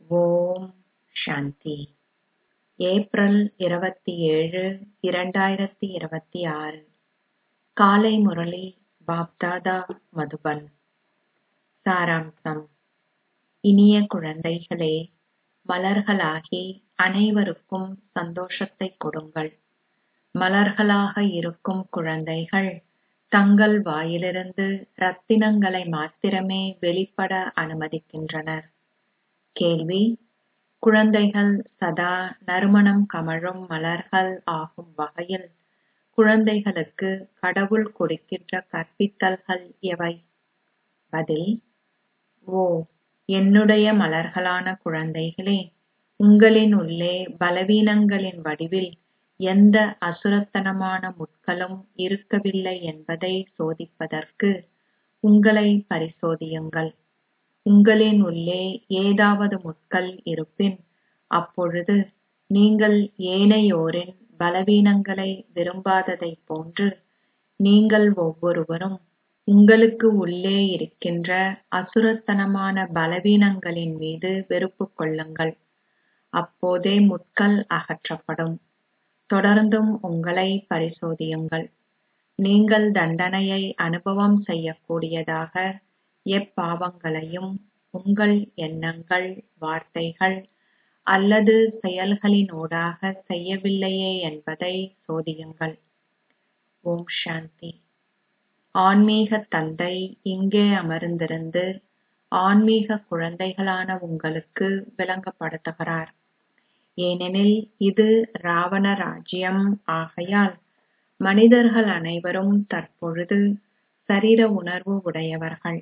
ஓம் சாந்தி April இருபத்தி ஏழு இரண்டாயிரத்தி இருபத்தி ஆறு காலை முரளி பாப்தாதா மதுபன் சாராம்சம் இனிய குழந்தைகளே மலர்களாகி அனைவருக்கும் சந்தோஷத்தைக் கொடுங்கள் மலர்களாக இருக்கும் குழந்தைகள் தங்கள் வாயிலிருந்து ரத்தினங்களை மாத்திரமே வெளிப்பட அனுமதிக்கின்றனர் கேள்வி குழந்தைகள் சதா நறுமணம் கமழும் மலர்கள் ஆகும் வகையில் குழந்தைகளுக்கு கடவுள் கொடுக்கின்ற கற்பித்தல்கள் எவை பதில் ஓ என்னுடைய மலர்களான குழந்தைகளே உங்களின் உள்ளே பலவீனங்களின் வடிவில் எந்த அசுரத்தனமான முட்களும் இருக்கவில்லை என்பதை சோதிப்பதற்கு உங்களை பரிசோதியுங்கள் உங்களின் உள்ளே ஏதாவது முட்கள் இருப்பின் அப்பொழுது நீங்கள் ஏனையோரின் பலவீனங்களை விரும்பாததைப் போன்று நீங்கள் ஒவ்வொருவரும் உங்களுக்கு உள்ளே இருக்கின்ற அசுரத்தனமான பலவீனங்களின் மீது வெறுப்பு கொள்ளுங்கள் அப்போதே முட்கள் அகற்றப்படும் தொடர்ந்தும் உங்களை பரிசோதியுங்கள் நீங்கள் தண்டனையை அனுபவம் செய்யக்கூடியதாக எப்பாவங்களையும் உங்கள் எண்ணங்கள் வார்த்தைகள் அல்லது செயல்களினூடாக செய்யவில்லையே என்பதை சோதியுங்கள் ஓம் சாந்தி ஆன்மீக தந்தை இங்கே அமர்ந்திருந்து ஆன்மீக குழந்தைகளான உங்களுக்கு விளங்கப்படுத்துகிறார் ஏனெனில் இது ராவண ராஜ்யம் ஆகையால் மனிதர்கள் அனைவரும் தற்பொழுது சரீர உணர்வு உடையவர்கள்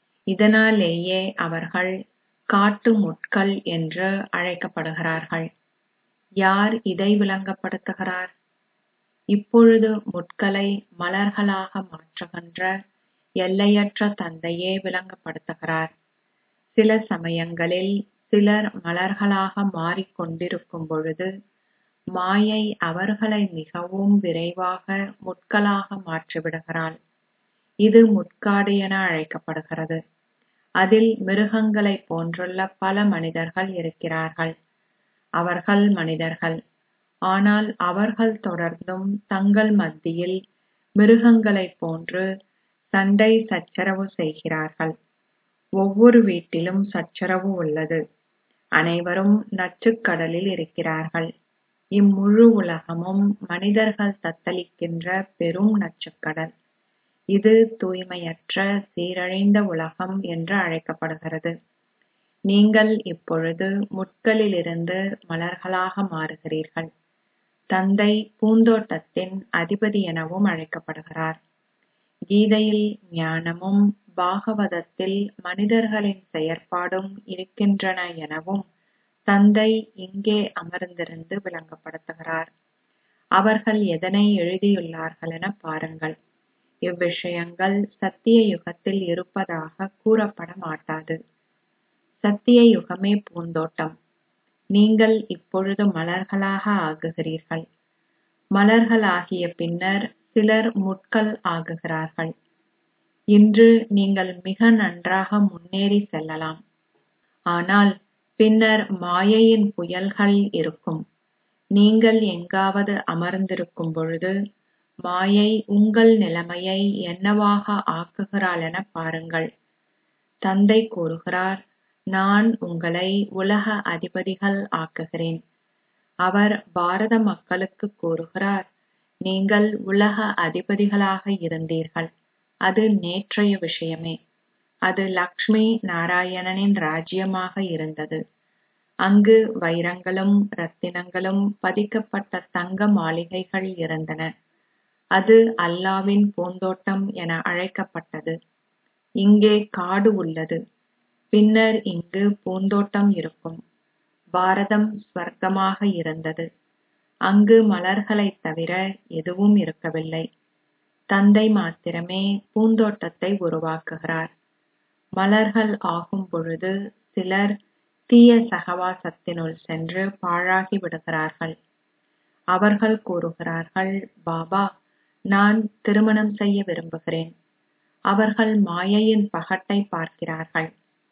இதனாலேயே அவர்கள் காட்டு முட்கள் என்று அழைக்கப்படுகிறார்கள் யார் இதை விளங்கப்படுத்துகிறார் இப்பொழுது முட்களை மலர்களாக மாற்றுகின்ற எல்லையற்ற தந்தையே விளங்கப்படுத்துகிறார் சில சமயங்களில் சிலர் மலர்களாக மாறிக்கொண்டிருக்கும் பொழுது மாயை அவர்களை மிகவும் விரைவாக முட்களாக மாற்றிவிடுகிறாள் இது முட்காடு என அழைக்கப்படுகிறது அதில் மிருகங்களைப் போன்றுள்ள பல மனிதர்கள் இருக்கிறார்கள் அவர்கள் மனிதர்கள் ஆனால் அவர்கள் தொடர்ந்தும் தங்கள் மத்தியில் மிருகங்களைப் போன்று சண்டை சச்சரவு செய்கிறார்கள் ஒவ்வொரு வீட்டிலும் சச்சரவு உள்ளது அனைவரும் நச்சுக்கடலில் இருக்கிறார்கள் இம்முழு உலகமும் மனிதர்கள் தத்தளிக்கின்ற பெரும் நச்சுக்கடல் இது தூய்மையற்ற சீரழிந்த உலகம் என்று அழைக்கப்படுகிறது நீங்கள் இப்பொழுது முட்களிலிருந்து மலர்களாக மாறுகிறீர்கள் தந்தை பூந்தோட்டத்தின் அதிபதி எனவும் அழைக்கப்படுகிறார் கீதையில் ஞானமும் பாகவதத்தில் மனிதர்களின் செயற்பாடும் இருக்கின்றன எனவும் தந்தை இங்கே அமர்ந்திருந்து விளங்கப்படுத்துகிறார் அவர்கள் எதனை எழுதியுள்ளார்கள் என பாருங்கள் இவ்விஷயங்கள் சத்திய யுகத்தில் இருப்பதாக கூறப்பட மாட்டாது சத்திய யுகமே பூந்தோட்டம் நீங்கள் இப்பொழுது மலர்களாக ஆகுகிறீர்கள் மலர்கள் ஆகிய பின்னர் சிலர் முட்கள் ஆகுகிறார்கள் இன்று நீங்கள் மிக நன்றாக முன்னேறி செல்லலாம் ஆனால் பின்னர் மாயையின் புயல்கள் இருக்கும் நீங்கள் எங்காவது அமர்ந்திருக்கும் பொழுது மாயை உங்கள் நிலைமையை என்னவாக ஆக்குகிறாள் என பாருங்கள் தந்தை கூறுகிறார் நான் உங்களை உலக அதிபதிகள் ஆக்குகிறேன் அவர் பாரத மக்களுக்கு கூறுகிறார் நீங்கள் உலக அதிபதிகளாக இருந்தீர்கள் அது நேற்றைய விஷயமே அது லக்ஷ்மி நாராயணனின் ராஜ்யமாக இருந்தது அங்கு வைரங்களும் ரத்தினங்களும் பதிக்கப்பட்ட தங்க மாளிகைகள் இருந்தன அது அல்லாவின் பூந்தோட்டம் என அழைக்கப்பட்டது இங்கே காடு உள்ளது பின்னர் இங்கு பூந்தோட்டம் இருக்கும் பாரதம் ஸ்வர்க்கமாக இருந்தது அங்கு மலர்களைத் தவிர எதுவும் இருக்கவில்லை தந்தை மாத்திரமே பூந்தோட்டத்தை உருவாக்குகிறார் மலர்கள் ஆகும் பொழுது சிலர் தீய சகவாசத்தினுள் சென்று பாழாகி விடுகிறார்கள் அவர்கள் கூறுகிறார்கள் பாபா நான் திருமணம் செய்ய விரும்புகிறேன் அவர்கள் மாயையின் பகட்டை பார்க்கிறார்கள்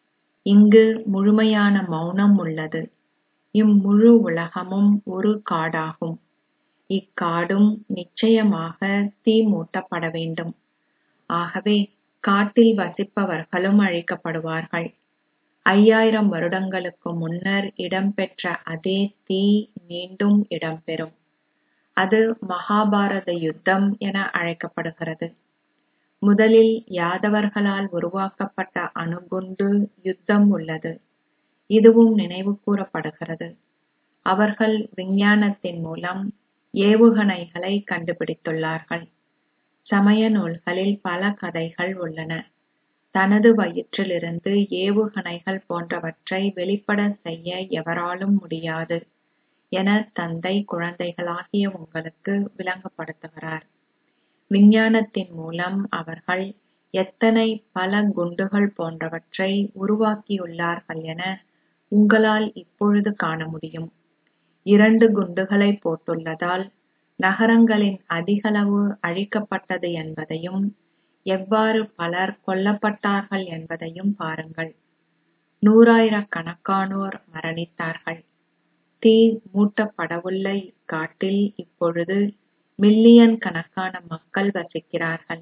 இங்கு முழுமையான மௌனம் உள்ளது இம்முழு உலகமும் ஒரு காடாகும் இக்காடும் நிச்சயமாக தீ மூட்டப்பட வேண்டும் ஆகவே காட்டில் வசிப்பவர்களும் அழிக்கப்படுவார்கள் ஐயாயிரம் வருடங்களுக்கு முன்னர் இடம்பெற்ற அதே தீ மீண்டும் இடம்பெறும் அது மகாபாரத யுத்தம் என அழைக்கப்படுகிறது முதலில் யாதவர்களால் உருவாக்கப்பட்ட அணுகுண்டு யுத்தம் உள்ளது இதுவும் நினைவு கூறப்படுகிறது அவர்கள் விஞ்ஞானத்தின் மூலம் ஏவுகணைகளை கண்டுபிடித்துள்ளார்கள் சமய நூல்களில் பல கதைகள் உள்ளன தனது வயிற்றிலிருந்து ஏவுகணைகள் போன்றவற்றை வெளிப்பட செய்ய எவராலும் முடியாது என தந்தை குழந்தைகளாகிய உங்களுக்கு விளங்கப்படுத்துகிறார் விஞ்ஞானத்தின் மூலம் அவர்கள் எத்தனை பல குண்டுகள் போன்றவற்றை உருவாக்கியுள்ளார்கள் என உங்களால் இப்பொழுது காண முடியும் இரண்டு குண்டுகளை போட்டுள்ளதால் நகரங்களின் அதிகளவு அழிக்கப்பட்டது என்பதையும் எவ்வாறு பலர் கொல்லப்பட்டார்கள் என்பதையும் பாருங்கள் நூறாயிரக்கணக்கானோர் மரணித்தார்கள் தீ மூட்டப்படவுள்ள இக்காட்டில் இப்பொழுது மில்லியன் கணக்கான மக்கள் வசிக்கிறார்கள்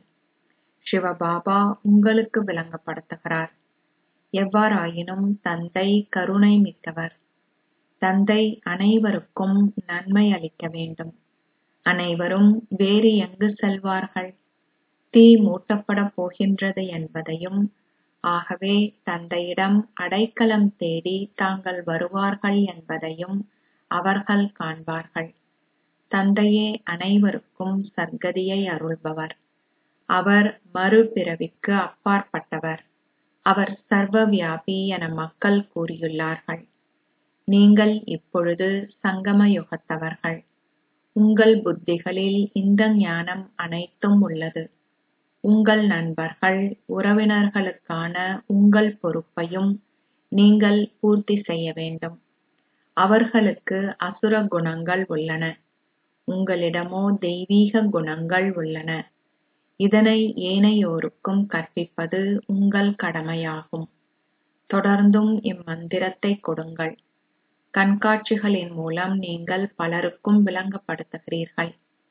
சிவபாபா உங்களுக்கு விளங்கப்படுத்துகிறார் எவ்வாறாயினும் தந்தை கருணை மிக்கவர் தந்தை அனைவருக்கும் நன்மை அளிக்க வேண்டும் அனைவரும் வேறு எங்கு செல்வார்கள் தீ மூட்டப்படப் போகின்றது என்பதையும் ஆகவே தந்தையிடம் அடைக்கலம் தேடி தாங்கள் வருவார்கள் என்பதையும் அவர்கள் காண்பார்கள் தந்தையே அனைவருக்கும் சர்க்கதியை அருள்பவர் அவர் மறுபிறவிக்கு அப்பாற்பட்டவர் அவர் சர்வ வியாபி என மக்கள் கூறியுள்ளார்கள் நீங்கள் இப்பொழுது சங்கம யுகத்தவர்கள் உங்கள் புத்திகளில் இந்த ஞானம் அனைத்தும் உள்ளது உங்கள் நண்பர்கள் உறவினர்களுக்கான உங்கள் பொறுப்பையும் நீங்கள் பூர்த்தி செய்ய வேண்டும் அவர்களுக்கு அசுர குணங்கள் உள்ளன உங்களிடமோ தெய்வீக குணங்கள் உள்ளன இதனை ஏனையோருக்கும் கற்பிப்பது உங்கள் கடமையாகும் தொடர்ந்தும் இம்மந்திரத்தை கொடுங்கள் கண்காட்சிகளின் மூலம் நீங்கள் பலருக்கும் விளங்கப்படுத்துகிறீர்கள்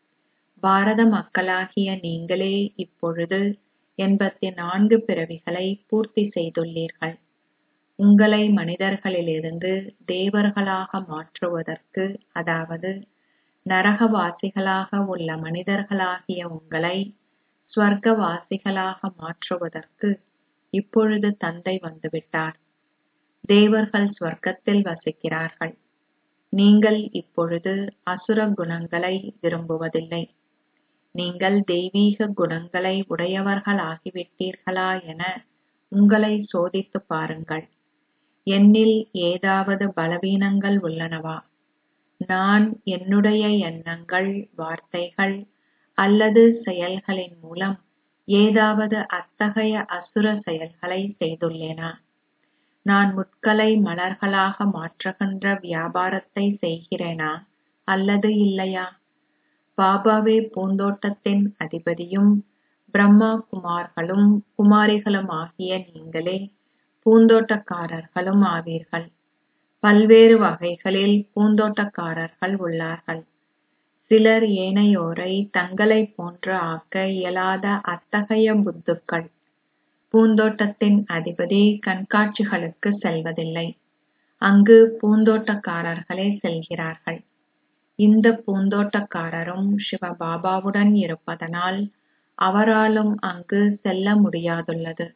பாரத மக்களாகிய நீங்களே இப்பொழுது எண்பத்தி நான்கு பிறவிகளை பூர்த்தி செய்துள்ளீர்கள் உங்களை மனிதர்களிலிருந்து தேவர்களாக மாற்றுவதற்கு அதாவது நரகவாசிகளாக உள்ள மனிதர்களாகிய உங்களை ஸ்வர்க்கவாசிகளாக மாற்றுவதற்கு இப்பொழுது தந்தை வந்துவிட்டார் தேவர்கள் ஸ்வர்க்கத்தில் வசிக்கிறார்கள் நீங்கள் இப்பொழுது அசுர குணங்களை விரும்புவதில்லை நீங்கள் தெய்வீக குணங்களை உடையவர்களாகிவிட்டீர்களா என உங்களை சோதித்துப் பாருங்கள் என்னில் ஏதாவது பலவீனங்கள் உள்ளனவா நான் என்னுடைய எண்ணங்கள் வார்த்தைகள் அல்லது செயல்களின் மூலம் ஏதாவது அத்தகைய அசுர செயல்களை செய்துள்ளேனா நான் முட்களை மலர்களாக மாற்றுகின்ற வியாபாரத்தை செய்கிறேனா அல்லது இல்லையா பாபாவே பூந்தோட்டத்தின் அதிபதியும் பிரம்மா குமார்களும் குமாரிகளும் ஆகிய நீங்களே பூந்தோட்டக்காரர்களும் ஆவீர்கள் பல்வேறு வகைகளில் பூந்தோட்டக்காரர்கள் உள்ளார்கள் சிலர் ஏனையோரை தங்களைப் போன்று ஆக்க இயலாத அத்தகைய புத்துக்கள் பூந்தோட்டத்தின் அதிபதி கண்காட்சிகளுக்கு செல்வதில்லை அங்கு பூந்தோட்டக்காரர்களே செல்கிறார்கள் இந்த பூந்தோட்டக்காரரும் சிவபாபாவுடன் இருப்பதனால் அவராலும் அங்கு செல்ல முடியாதுள்ளது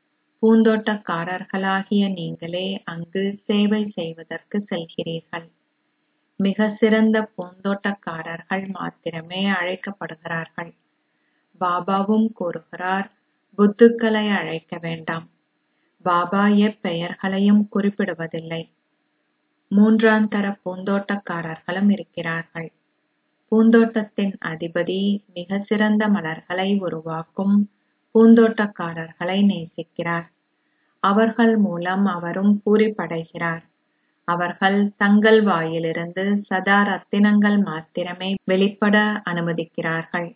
பூந்தோட்டக்காரர்களாகிய நீங்களே அங்கு சேவை செய்வதற்கு செல்கிறீர்கள் மிக சிறந்த பூந்தோட்டக்காரர்கள் மாத்திரமே அழைக்கப்படுகிறார்கள் பாபாவும் கூறுகிறார் புத்துக்களை அழைக்க வேண்டாம் பாபா எப்பெயர்களையும் குறிப்பிடுவதில்லை மூன்றாம் தர பூந்தோட்டக்காரர்களும் இருக்கிறார்கள் பூந்தோட்டத்தின் அதிபதி மிக சிறந்த மலர்களை உருவாக்கும் பூந்தோட்டக்காரர்களை நேசிக்கிறார் அவர்கள் மூலம் அவரும் பூரிப்படைகிறார் அவர்கள் தங்கள் வாயிலிருந்து சதா ரத்தினங்கள் மாத்திரமே வெளிப்பட அனுமதிக்கிறார்கள்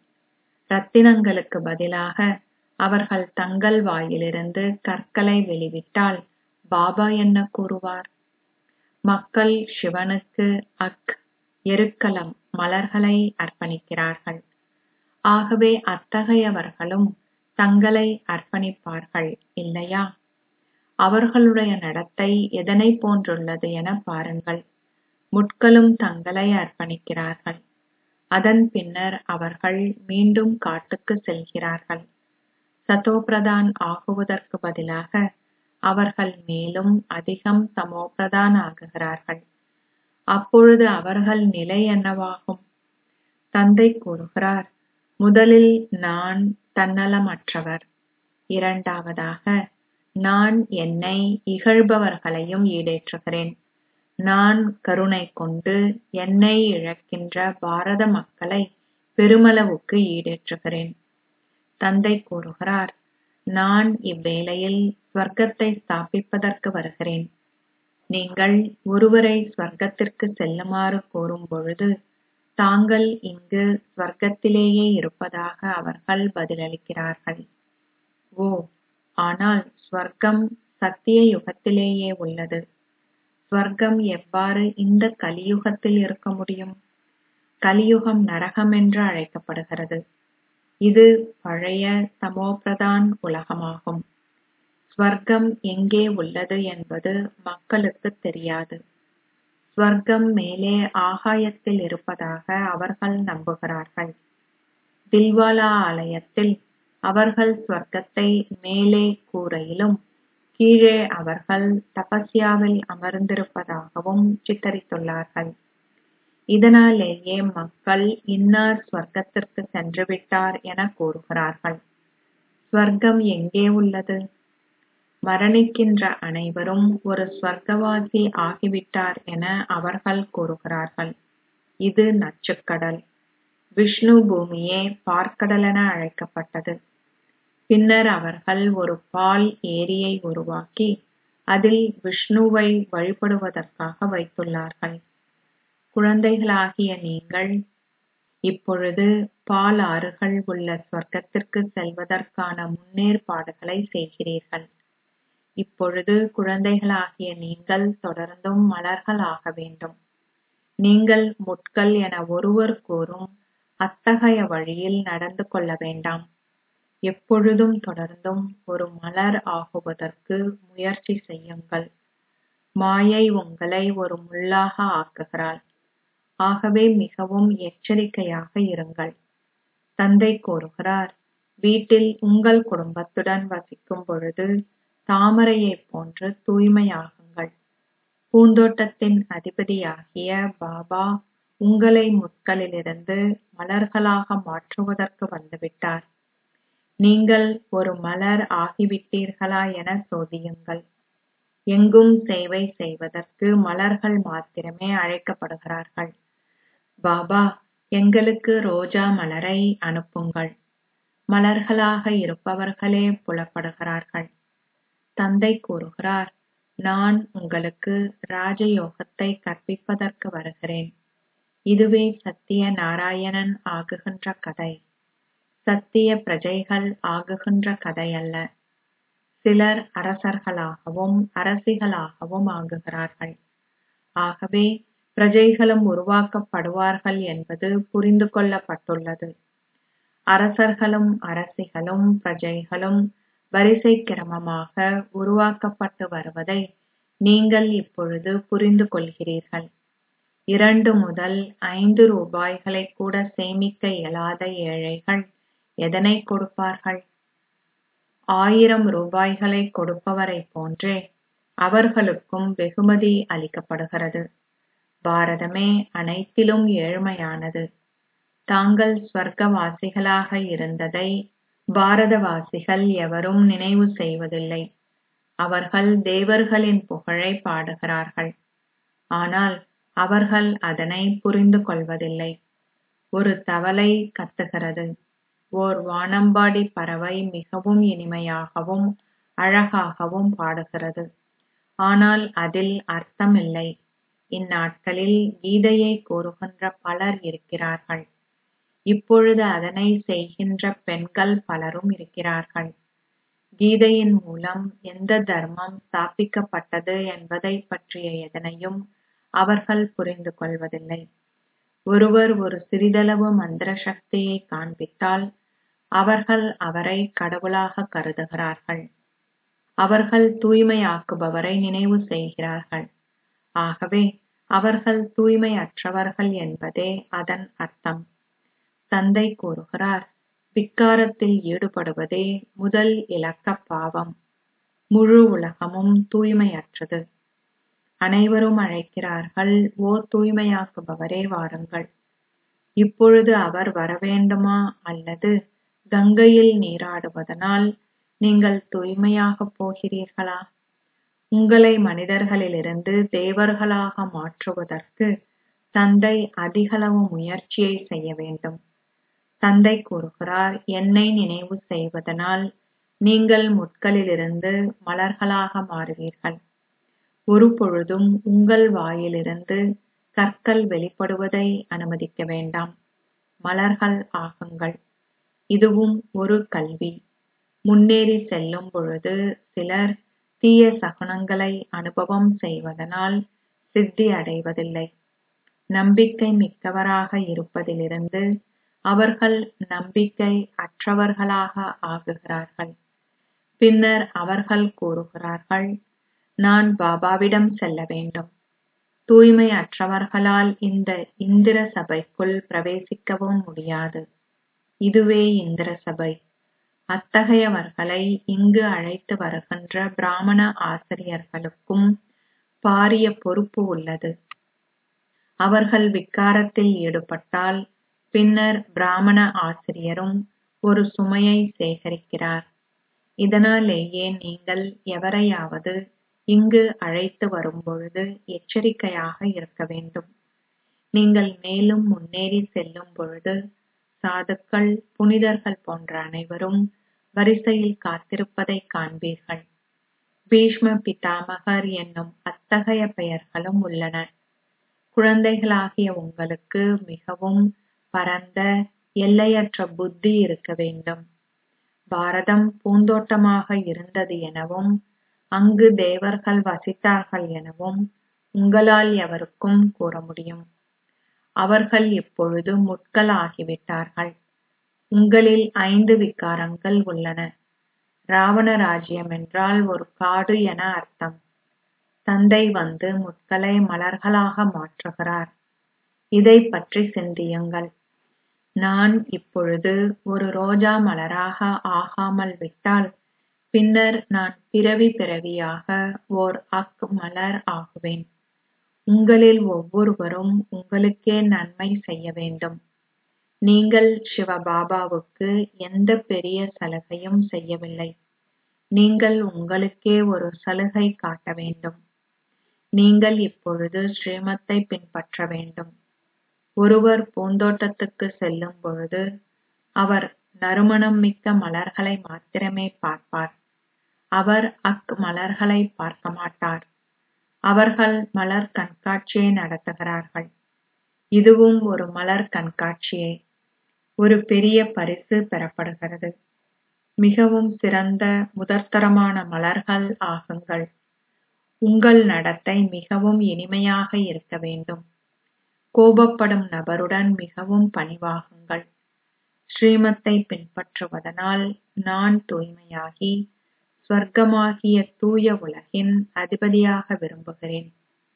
ரத்தினங்களுக்கு பதிலாக அவர்கள் தங்கள் வாயிலிருந்து கற்களை வெளிவிட்டால் பாபா என்ன கூறுவார் மக்கள் சிவனுக்கு அக் எருக்கலம் மலர்களை அர்ப்பணிக்கிறார்கள் ஆகவே அத்தகையவர்களும் தங்களை அர்ப்பணிப்பார்கள் இல்லையா அவர்களுடைய நடத்தை எதனை போன்றுள்ளது என பாருங்கள் முட்களும் தங்களை அர்ப்பணிக்கிறார்கள் அதன் பின்னர் அவர்கள் மீண்டும் காட்டுக்கு செல்கிறார்கள் சதோபிரதான் ஆகுவதற்கு பதிலாக அவர்கள் மேலும் அதிகம் தமோபிரதான் ஆகுகிறார்கள் அப்பொழுது அவர்கள் நிலை என்னவாகும் தந்தை கூறுகிறார் முதலில் நான் தன்னலமற்றவர் இரண்டாவதாக நான் என்னை இகழ்பவர்களையும் ஈடேற்றுகிறேன் நான் கருணை கொண்டு என்னை இழக்கின்ற பாரத மக்களை பெருமளவுக்கு ஈடேற்றுகிறேன் தந்தை கூறுகிறார் நான் இவ்வேளையில் ஸ்வர்க்கத்தை ஸ்தாபிப்பதற்கு வருகிறேன் நீங்கள் ஒருவரை ஸ்வர்க்கத்திற்கு செல்லுமாறு கூறும் பொழுது தாங்கள் இங்கு ஸ்வர்க்கத்திலேயே இருப்பதாக அவர்கள் பதிலளிக்கிறார்கள் ஓ ஆனால் ஸ்வர்க்கம் சத்திய யுகத்திலேயே உள்ளது ஸ்வர்க்கம் எவ்வாறு இந்த கலியுகத்தில் இருக்க முடியும் கலியுகம் நரகம் என்று அழைக்கப்படுகிறது இது பழைய தமோபிரதான் உலகமாகும் ஸ்வர்க்கம் எங்கே உள்ளது என்பது மக்களுக்கு தெரியாது ஸ்வர்க்கம் மேலே ஆகாயத்தில் இருப்பதாக அவர்கள் நம்புகிறார்கள் தில்வாலா ஆலயத்தில் அவர்கள் ஸ்வர்க்கத்தை மேலே கூரையிலும் கீழே அவர்கள் தபஸ்யாவில் அமர்ந்திருப்பதாகவும் சித்தரித்துள்ளார்கள் இதனாலேயே மக்கள் இன்னார் ஸ்வர்க்கத்திற்கு சென்று விட்டார் என கூறுகிறார்கள் ஸ்வர்க்கம் எங்கே உள்ளது மரணிக்கின்ற அனைவரும் ஒரு ஸ்வர்க்கவாசி ஆகிவிட்டார் என அவர்கள் கூறுகிறார்கள் இது நச்சுக்கடல் விஷ்ணு பூமியே பார்க்கடலென அழைக்கப்பட்டது பின்னர் அவர்கள் ஒரு பால் ஏரியை உருவாக்கி அதில் விஷ்ணுவை வழிபடுவதற்காக வைத்துள்ளார்கள் குழந்தைகளாகிய நீங்கள் இப்பொழுது பால் ஆறுகள் உள்ள ஸ்வர்க்கத்திற்கு செல்வதற்கான முன்னேற்பாடுகளை செய்கிறீர்கள் இப்பொழுது குழந்தைகளாகிய நீங்கள் தொடர்ந்தும் மலர்கள் ஆக வேண்டும் நீங்கள் முட்கள் என ஒருவர் கூறும் அத்தகைய வழியில் நடந்து கொள்ள வேண்டாம் எப்பொழுதும் தொடர்ந்தும் ஒரு மலர் ஆகுவதற்கு முயற்சி செய்யுங்கள் மாயை உங்களை ஒரு முள்ளாக ஆக்குகிறாள் ஆகவே மிகவும் எச்சரிக்கையாக இருங்கள் தந்தை கூறுகிறார் வீட்டில் உங்கள் குடும்பத்துடன் வசிக்கும் பொழுது தாமரையைப் போன்று தூய்மையாகுங்கள் பூந்தோட்டத்தின் அதிபதியாகிய பாபா உங்களை முட்களிலிருந்து மலர்களாக மாற்றுவதற்கு வந்துவிட்டார் நீங்கள் ஒரு மலர் ஆகிவிட்டீர்களா என சோதியுங்கள் எங்கும் சேவை செய்வதற்கு மலர்கள் மாத்திரமே அழைக்கப்படுகிறார்கள் பாபா எங்களுக்கு ரோஜா மலரை அனுப்புங்கள் மலர்களாக இருப்பவர்களே புலப்படுகிறார்கள் தந்தை கூறுகிறார் நான் உங்களுக்கு ராஜயோகத்தை கற்பிப்பதற்கு வருகிறேன் இதுவே சத்திய நாராயணன் ஆகுகின்ற கதை சத்திய பிரஜைகள் ஆகுகின்ற கதை அல்ல சிலர் அரசர்களாகவும் அரசிகளாகவும் ஆகுகிறார்கள் ஆகவே பிரஜைகளும் உருவாக்கப்படுவார்கள் என்பது புரிந்து கொள்ளப்பட்டுள்ளது அரசர்களும் அரசிகளும் பிரஜைகளும் வரிசை கிரமமாக உருவாக்கப்பட்டு வருவதை நீங்கள் இப்பொழுது புரிந்து கொள்கிறீர்கள் இரண்டு முதல் ஐந்து ரூபாய்களை கூட சேமிக்க இயலாத ஏழைகள் எதனை கொடுப்பார்கள் ஆயிரம் ரூபாய்களை கொடுப்பவரை போன்றே அவர்களுக்கும் வெகுமதி அளிக்கப்படுகிறது பாரதமே அனைத்திலும் ஏழ்மையானது தாங்கள் ஸ்வர்க்கவாசிகளாக இருந்ததை பாரதவாசிகள் எவரும் நினைவு செய்வதில்லை அவர்கள் தேவர்களின் புகழை பாடுகிறார்கள் ஆனால் அவர்கள் அதனை புரிந்து கொள்வதில்லை ஒரு தவளை கத்துகிறது ஓர் வானம்பாடி பறவை மிகவும் இனிமையாகவும் அழகாகவும் பாடுகிறது ஆனால் அதில் அர்த்தமில்லை இந்நாட்களில் கீதையை கூறுகின்ற பலர் இருக்கிறார்கள் இப்பொழுது அதனை செய்கின்ற பெண்கள் பலரும் இருக்கிறார்கள் கீதையின் மூலம் எந்த தர்மம் ஸ்தாபிக்கப்பட்டது என்பதைப் பற்றிய எதனையும் அவர்கள் புரிந்து கொள்வதில்லை ஒருவர் ஒரு சிறிதளவு மந்திர சக்தியை காண்பித்தால் அவர்கள் அவரை கடவுளாக கருதுகிறார்கள் அவர்கள் தூய்மையாக்குபவரை நினைவு செய்கிறார்கள் ஆகவே அவர்கள் தூய்மையற்றவர்கள் என்பதே அதன் அர்த்தம் தந்தை கூறுகிறார் விக்காரத்தில் ஈடுபடுவதே முதல் இலக்க பாவம் முழு உலகமும் தூய்மையற்றது அனைவரும் அழைக்கிறார்கள் ஓ தூய்மையாக்குபவரே வாருங்கள் இப்பொழுது அவர் வரவேண்டுமா அல்லது கங்கையில் நீராடுவதனால் நீங்கள் தூய்மையாகப் போகிறீர்களா உங்களை மனிதர்களிலிருந்து தேவர்களாக மாற்றுவதற்கு தந்தை அதிகளவு முயற்சியை செய்ய வேண்டும் தந்தை கூறுகிறார் என்னை நினைவு செய்வதனால் நீங்கள் முட்களிலிருந்து மலர்களாக மாறுவீர்கள் ஒரு பொழுதும் உங்கள் வாயிலிருந்து கற்கள் வெளிப்படுவதை அனுமதிக்க வேண்டாம் மலர்கள் ஆகுங்கள் இதுவும் ஒரு கல்வி முன்னேறி செல்லும் பொழுது சிலர் தீய சகுனங்களை அனுபவம் செய்வதனால் சித்தி அடைவதில்லை நம்பிக்கை மிக்கவராக இருப்பதிலிருந்து அவர்கள் நம்பிக்கை அற்றவர்களாக ஆகுகிறார்கள் பின்னர் அவர்கள் கூறுகிறார்கள் நான் பாபாவிடம் செல்ல வேண்டும் தூய்மை அற்றவர்களால் இந்த இந்திர சபைக்குள் பிரவேசிக்கவும் முடியாது இதுவே இந்திர சபை அத்தகையவர்களை இங்கு அழைத்து வருகின்ற பிராமண ஆசிரியர்களுக்கும் பாரிய பொறுப்பு உள்ளது அவர்கள் விக்காரத்தில் ஈடுபட்டால் பின்னர் பிராமண ஆசிரியரும் ஒரு சுமையை சேகரிக்கிறார் இதனாலேயே நீங்கள் எவரையாவது இங்கு அழைத்து வரும்பொழுது எச்சரிக்கையாக இருக்க வேண்டும் நீங்கள் மேலும் முன்னேறி செல்லும் பொழுது சாதுக்கள் புனிதர்கள் போன்ற அனைவரும் வரிசையில் காத்திருப்பதை காண்பீர்கள் பீஷ்ம பிதாமகர் என்னும் அத்தகைய பெயர்களும் உள்ளன குழந்தைகளாகிய உங்களுக்கு மிகவும் பரந்த எல்லையற்ற புத்தி இருக்க வேண்டும் பாரதம் பூந்தோட்டமாக இருந்தது எனவும் அங்கு தேவர்கள் வசித்தார்கள் எனவும் உங்களால் எவருக்கும் கூற முடியும் அவர்கள் இப்பொழுது முட்கள் ஆகிவிட்டார்கள் உங்களில் ஐந்து விகாரங்கள் உள்ளன ராவண ராஜ்யம் என்றால் ஒரு காடு என அர்த்தம் தந்தை வந்து முட்களை மலர்களாக மாற்றுகிறார் இதை பற்றி சிந்தியுங்கள் நான் இப்பொழுது ஒரு ரோஜா மலராக ஆகாமல் விட்டால் பின்னர் நான் பிறவி பிறவியாக ஓர் அக் மலர் ஆகுவேன் உங்களில் ஒவ்வொருவரும் உங்களுக்கே நன்மை செய்ய வேண்டும் நீங்கள் சிவபாபாவுக்கு எந்த பெரிய சலுகையும் செய்யவில்லை நீங்கள் உங்களுக்கே ஒரு சலுகை காட்ட வேண்டும் நீங்கள் இப்பொழுது ஸ்ரீமத்தை பின்பற்ற வேண்டும் ஒருவர் பூந்தோட்டத்துக்கு செல்லும் பொழுது அவர் நறுமணம் மிக்க மலர்களை மாத்திரமே பார்ப்பார் அவர் அக் மலர்களை பார்க்க மாட்டார் அவர்கள் மலர் கண்காட்சியை நடத்துகிறார்கள் இதுவும் ஒரு மலர் கண்காட்சியே ஒரு பெரிய பரிசு பெறப்படுகிறது மிகவும் சிறந்த முதற்தரமான மலர்கள் ஆகுங்கள் உங்கள் நடத்தை மிகவும் இனிமையாக இருக்க வேண்டும் கோபப்படும் நபருடன் மிகவும் பணிவாகுங்கள் ஸ்ரீமத்தை பின்பற்றுவதனால் நான் தூய்மையாகி ஸ்வர்க்கமாகிய தூய உலகின் அதிபதியாக விரும்புகிறேன்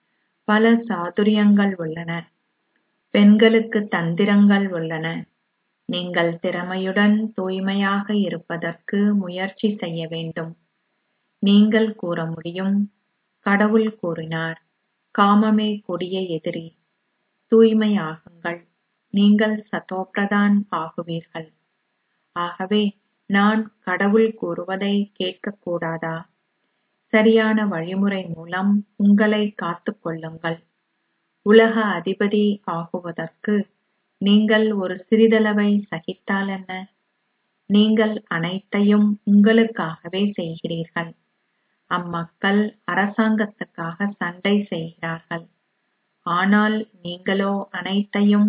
பல சாதுரியங்கள் உள்ளன பெண்களுக்கு தந்திரங்கள் உள்ளன நீங்கள் திறமையுடன் தூய்மையாக இருப்பதற்கு முயற்சி செய்ய வேண்டும் நீங்கள் கூற முடியும் கடவுள் கூறினார் காமமே கொடிய எதிரி தூய்மையாகுங்கள் நீங்கள் சதோப்பிரதான் ஆகுவீர்கள் ஆகவே நான் கடவுள் கூறுவதை கேட்கக்கூடாதா சரியான வழிமுறை மூலம் உங்களை காத்துக் கொள்ளுங்கள் உலக அதிபதி ஆகுவதற்கு நீங்கள் ஒரு சிறிதளவை சகித்தால் என்ன நீங்கள் அனைத்தையும் உங்களுக்காகவே செய்கிறீர்கள் அம்மக்கள் அரசாங்கத்துக்காக சண்டை செய்கிறார்கள் ஆனால் நீங்களோ அனைத்தையும்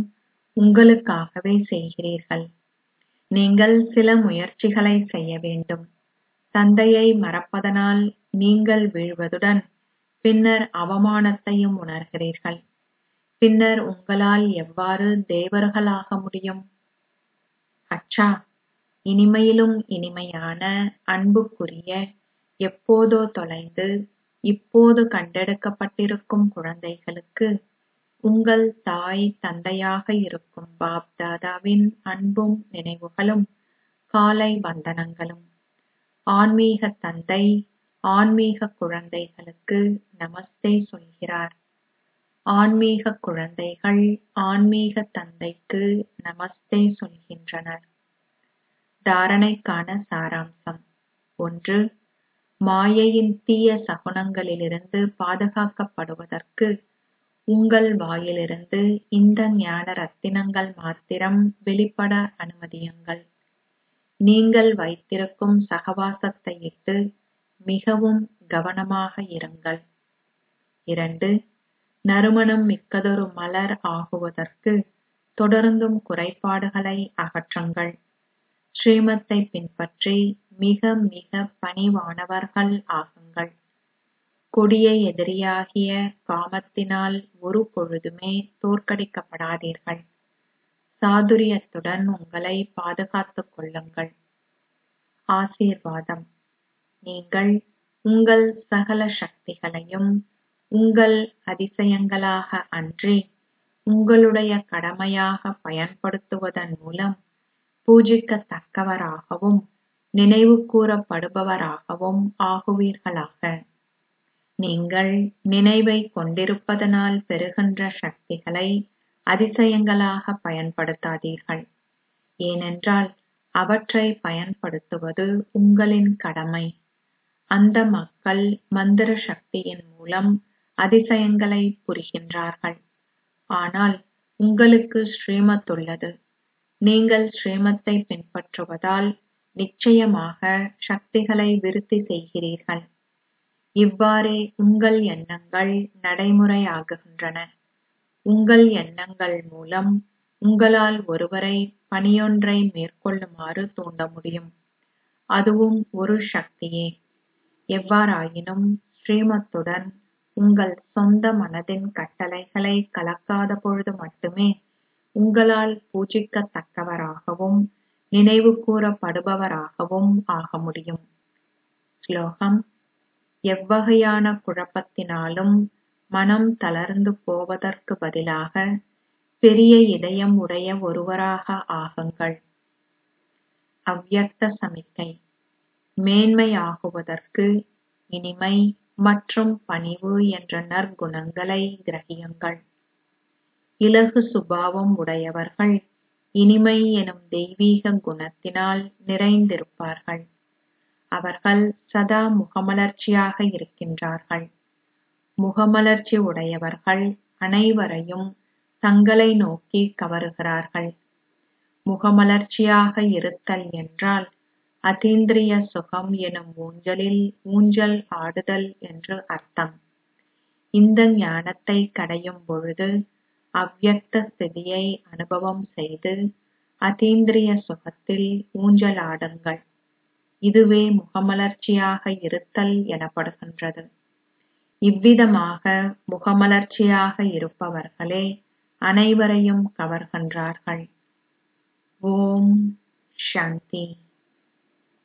உங்களுக்காகவே செய்கிறீர்கள் நீங்கள் சில முயற்சிகளை செய்ய வேண்டும் தந்தையை மறப்பதனால் நீங்கள் வீழ்வதுடன் பின்னர் அவமானத்தையும் உணர்கிறீர்கள் பின்னர் உங்களால் எவ்வாறு தேவர்களாக முடியும் அச்சா இனிமையிலும் இனிமையான அன்புக்குரிய எப்போதோ தொலைந்து இப்போது கண்டெடுக்கப்பட்டிருக்கும் குழந்தைகளுக்கு உங்கள் தாய் தந்தையாக இருக்கும் பாப் தாதாவின் அன்பும் நினைவுகளும் காலை வந்தனங்களும் ஆன்மீக தந்தை ஆன்மீக குழந்தைகளுக்கு நமஸ்தே சொல்கிறார் ஆன்மீக குழந்தைகள் ஆன்மீக தந்தைக்கு நமஸ்தே சொல்கின்றனர் தாரணைக்கான சாராம்சம் ஒன்று மாயையின் தீய சகுனங்களிலிருந்து பாதுகாக்கப்படுவதற்கு உங்கள் வாயிலிருந்து இந்த ஞான ரத்தினங்கள் மாத்திரம் வெளிப்பட அனுமதியுங்கள் நீங்கள் வைத்திருக்கும் சகவாசத்தை இட்டு மிகவும் கவனமாக இருங்கள் இரண்டு நறுமணம் மிக்கதொரு மலர் ஆகுவதற்கு தொடர்ந்தும் குறைபாடுகளை அகற்றுங்கள் ஸ்ரீமத்தை பின்பற்றி மிக மிக பணிவானவர்கள் ஆகுங்கள் கொடிய எதிரியாகிய காமத்தினால் ஒரு பொழுதுமே தோற்கடிக்கப்படாதீர்கள் சாதுரியத்துடன் உங்களை பாதுகாத்துக் கொள்ளுங்கள் ஆசீர்வாதம் நீங்கள் உங்கள் சகல சக்திகளையும் உங்கள் அதிசயங்களாக அன்றி உங்களுடைய கடமையாக பயன்படுத்துவதன் மூலம் பூஜிக்கத்தக்கவராகவும் நினைவு கூறப்படுபவராகவும் ஆகுவீர்களாக நீங்கள் நினைவை கொண்டிருப்பதனால் பெறுகின்ற சக்திகளை அதிசயங்களாக பயன்படுத்தாதீர்கள் ஏனென்றால் அவற்றை பயன்படுத்துவது உங்களின் கடமை அந்த மக்கள் மந்திர சக்தியின் மூலம் அதிசயங்களை புரிகின்றார்கள் ஆனால் உங்களுக்கு ஸ்ரீமத் உள்ளது நீங்கள் ஸ்ரீமத்தை பின்பற்றுவதால் நிச்சயமாக சக்திகளை விருத்தி செய்கிறீர்கள் இவ்வாறே உங்கள் எண்ணங்கள் நடைமுறையாகுகின்றன உங்கள் எண்ணங்கள் மூலம் உங்களால் ஒருவரை பணியொன்றை மேற்கொள்ளுமாறு தூண்ட முடியும் அதுவும் ஒரு சக்தியே எவ்வாறாயினும் ஸ்ரீமத்துடன் உங்கள் சொந்த மனதின் கட்டளைகளை கலக்காத பொழுது மட்டுமே உங்களால் பூஜிக்கத்தக்கவராகவும் நினைவு கூறப்படுபவராகவும் ஆக முடியும் ஸ்லோகம் எவ்வகையான குழப்பத்தினாலும் மனம் தளர்ந்து போவதற்கு பதிலாக பெரிய இதயம் உடைய ஒருவராக ஆகுங்கள் அவ்யக்த சமிக்கை மேன்மையாகுவதற்கு இனிமை மற்றும் பணிவு என்ற நற்குணங்களை கிரகியுங்கள் இலகு சுபாவம் உடையவர்கள் இனிமை எனும் தெய்வீக குணத்தினால் நிறைந்திருப்பார்கள் அவர்கள் சதா முகமலர்ச்சியாக இருக்கின்றார்கள் முகமலர்ச்சி உடையவர்கள் அனைவரையும் தங்களை நோக்கி கவருகிறார்கள் முகமலர்ச்சியாக இருத்தல் என்றால் அதீந்திரிய சுகம் எனும் ஊஞ்சலில் ஊஞ்சல் ஆடுதல் என்று அர்த்தம் இந்த ஞானத்தை கடையும் பொழுது அவ்யக்த ஸ்திதியை அனுபவம் செய்து அதீந்திரிய சுகத்தில் ஊஞ்சலாடுங்கள் இதுவே முகமலர்ச்சியாக இருத்தல் எனப்படுகின்றது இவ்விதமாக முகமலர்ச்சியாக இருப்பவர்களே அனைவரையும் கவர்கின்றார்கள் ஓம் சாந்தி